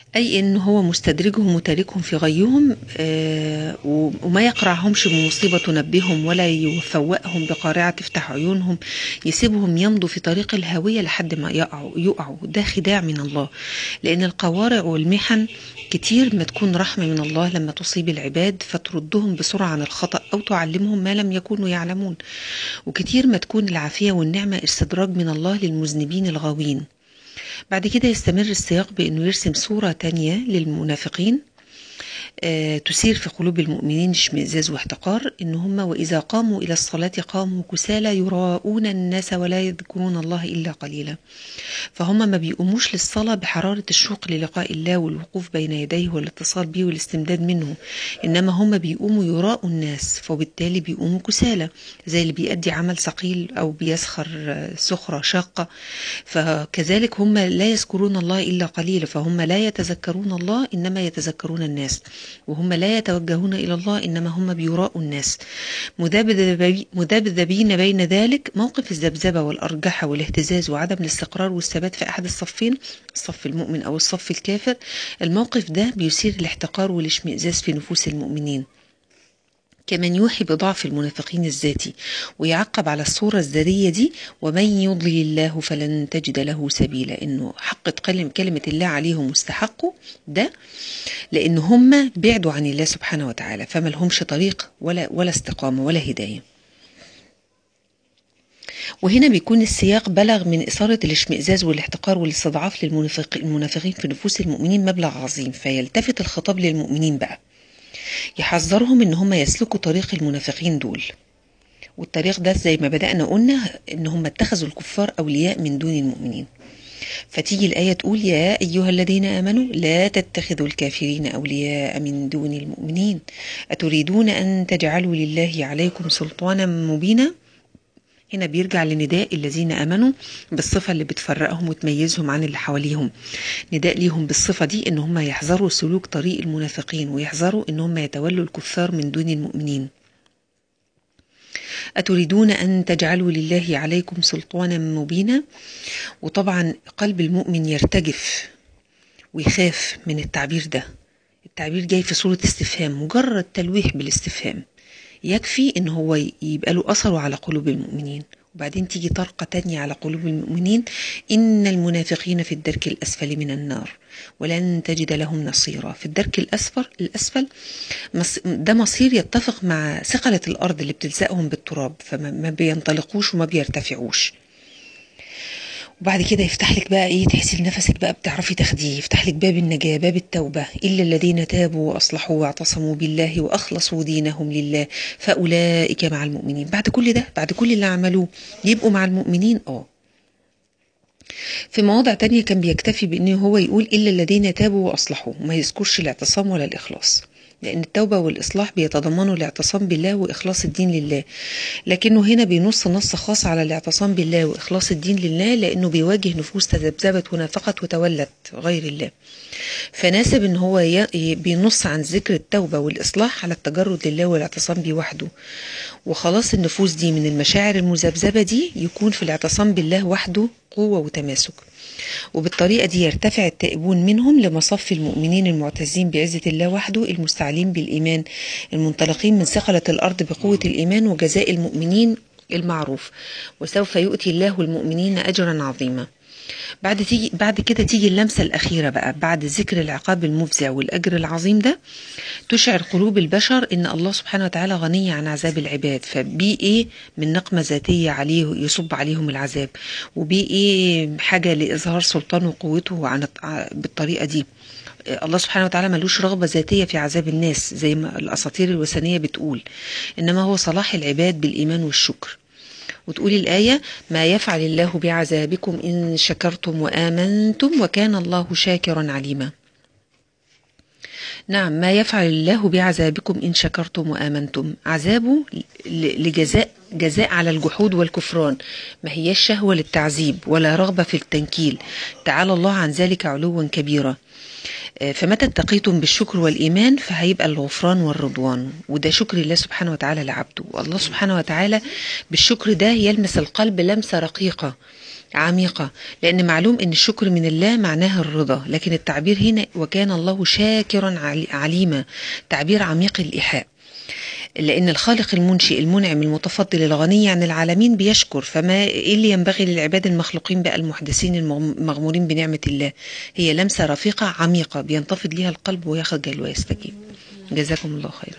أي إن هو مستدرجهم وتاركهم في غيهم آه، وما يقرعهمش بمصيبة تنبههم ولا يفوقهم بقارعة تفتح عيونهم يسيبهم يمضوا في طريق الهوية لحد ما يقعوا يقعوا ده خداع من الله لأن القوارع والمحن كتير ما تكون رحمة من الله لما تصيب العباد فتردهم بسرعة عن الخطأ أو تعلمهم ما لم يكونوا يعلمون وكتير ما تكون العافية والنعمة استدراج من الله للمذنبين الغاوين بعد كده يستمر السياق بأنه يرسم صورة تانية للمنافقين آه، تثير في قلوب المؤمنين اشمئزاز واحتقار ان هم واذا قاموا الى الصلاه قاموا كسالى يراءون الناس ولا يذكرون الله الا قليلا فهم ما بيقوموش للصلاه بحراره الشوق للقاء الله والوقوف بين يديه والاتصال به والاستمداد منه انما هم بيقوموا يراءوا الناس فبالتالي بيقوموا كسالى زي اللي بيأدي عمل ثقيل او بيسخر آه، سخره شاقه فكذلك هم لا يذكرون الله الا قليلا فهم لا يتذكرون الله انما يتذكرون الناس وهم لا يتوجهون إلى الله إنما هم بيراءوا الناس مذبذبين بين ذلك موقف الذبذبة والأرجحة والاهتزاز وعدم الاستقرار والثبات في أحد الصفين الصف المؤمن أو الصف الكافر الموقف ده بيثير الاحتقار والاشمئزاز في نفوس المؤمنين كمان يوحي بضعف المنافقين الذاتي ويعقب على الصورة الذرية دي ومن يضلل الله فلن تجد له سبيلا انه حق كلمة, كلمة الله عليهم مستحقه ده لان هم بعدوا عن الله سبحانه وتعالى فما لهمش طريق ولا, ولا استقامة ولا هداية وهنا بيكون السياق بلغ من إثارة الاشمئزاز والاحتقار والاستضعاف للمنافقين في نفوس المؤمنين مبلغ عظيم فيلتفت الخطاب للمؤمنين بقى يحذرهم ان هم يسلكوا طريق المنافقين دول والطريق ده زي ما بدأنا قلنا ان هم اتخذوا الكفار اولياء من دون المؤمنين فتيجي الآية تقول يا أيها الذين آمنوا لا تتخذوا الكافرين أولياء من دون المؤمنين أتريدون أن تجعلوا لله عليكم سلطانا مبينا هنا بيرجع لنداء الذين امنوا بالصفه اللي بتفرقهم وتميزهم عن اللي حواليهم نداء ليهم بالصفه دي ان هم يحذروا سلوك طريق المنافقين ويحذروا ان هم يتولوا الكفار من دون المؤمنين أتريدون أن تجعلوا لله عليكم سلطانا مبينا وطبعا قلب المؤمن يرتجف ويخاف من التعبير ده التعبير جاي في صورة استفهام مجرد تلويح بالاستفهام يكفي ان هو يبقى له اثره على قلوب المؤمنين وبعدين تيجي طرقة تانية على قلوب المؤمنين إن المنافقين في الدرك الأسفل من النار ولن تجد لهم نصيرا في الدرك الأسفل الأسفل ده مصير يتفق مع ثقلة الأرض اللي بتلزقهم بالتراب فما بينطلقوش وما بيرتفعوش وبعد كده يفتح لك بقى ايه تحسي نفسك بقى بتعرفي تاخديه يفتح لك باب النجاة باب التوبة إلا الذين تابوا وأصلحوا واعتصموا بالله وأخلصوا دينهم لله فأولئك مع المؤمنين بعد كل ده بعد كل اللي عملوه يبقوا مع المؤمنين اه في مواضع تانية كان بيكتفي بأنه هو يقول إلا الذين تابوا وأصلحوا وما يذكرش الاعتصام ولا الإخلاص لأن التوبة والإصلاح بيتضمنوا الاعتصام بالله وإخلاص الدين لله لكنه هنا بينص نص خاص على الاعتصام بالله وإخلاص الدين لله لأنه بيواجه نفوس تذبذبت ونافقت وتولت غير الله فناسب ان هو بينص عن ذكر التوبة والإصلاح على التجرد لله والاعتصام به وحده وخلاص النفوس دي من المشاعر المذبذبة دي يكون في الاعتصام بالله وحده قوة وتماسك وبالطريقة دي يرتفع التائبون منهم لمصف المؤمنين المعتزين بعزة الله وحده المستعلين بالإيمان المنطلقين من ثقلة الأرض بقوة الإيمان وجزاء المؤمنين المعروف وسوف يؤتي الله المؤمنين أجرا عظيما بعد تيجي بعد كده تيجي اللمسة الأخيرة بقى بعد ذكر العقاب المفزع والأجر العظيم ده تشعر قلوب البشر إن الله سبحانه وتعالى غني عن عذاب العباد فبي إيه من نقمة ذاتية عليه يصب عليهم العذاب وبي إيه حاجة لإظهار سلطانه وقوته عن بالطريقة دي الله سبحانه وتعالى ملوش رغبة ذاتية في عذاب الناس زي ما الأساطير الوثنية بتقول إنما هو صلاح العباد بالإيمان والشكر وتقولي الآية ما يفعل الله بعذابكم إن شكرتم وآمنتم وكان الله شاكرا عليما نعم ما يفعل الله بعذابكم إن شكرتم وآمنتم عذابه لجزاء جزاء على الجحود والكفران ما هي الشهوة للتعذيب ولا رغبة في التنكيل تعالى الله عن ذلك علوا كبيرا آه، فمتى اتقيتم بالشكر والإيمان فهيبقى الغفران والرضوان وده شكر الله سبحانه وتعالى لعبده والله سبحانه وتعالى بالشكر ده يلمس القلب لمسة رقيقة عميقة لأن معلوم أن الشكر من الله معناها الرضا لكن التعبير هنا وكان الله شاكرا علي- عليما تعبير عميق الإيحاء لأن الخالق المنشئ المنعم المتفضل الغني عن العالمين بيشكر فما إيه اللي ينبغي للعباد المخلوقين بقى المحدثين المغمورين بنعمة الله هي لمسة رفيقة عميقة بينتفض ليها القلب ويخجل ويستجيب جزاكم الله خيرا